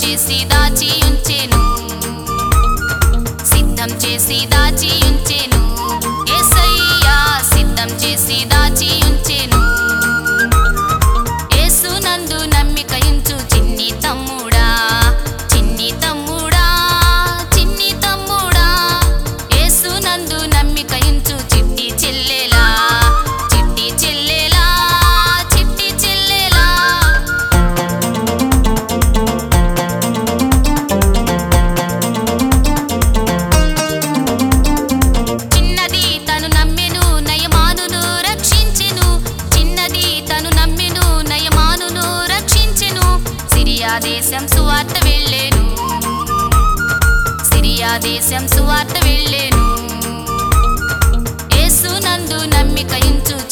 చేసి దాచి ఉంచెను సిద్ధం చేసి దాచి ఉంచెను యేసయ్యా సిద్ధం చేసి దాచి ఉంచెను యేసునందు నమ్మిక ఉంచు చిన్ని తమ్ముడా చిన్ని తమ్ముడా చిన్ని తమ్ముడా యేసునందు నమ్మిక ఉంచు చిట్టి చెల్లెలా చిట్టి చెల్లెలా చిట్టి చెల్లెలా చిన్నది తను నమ్మెను నయమానును రక్షించెను చిన్నది తను నమ్మెను నయమానును రక్షించెను సిరియా దేశం సువార్త వెళ్ళెను సిరియా దేశం సువార్త వెళ్ళెను యేసునందు నమ్మిక ఉంచు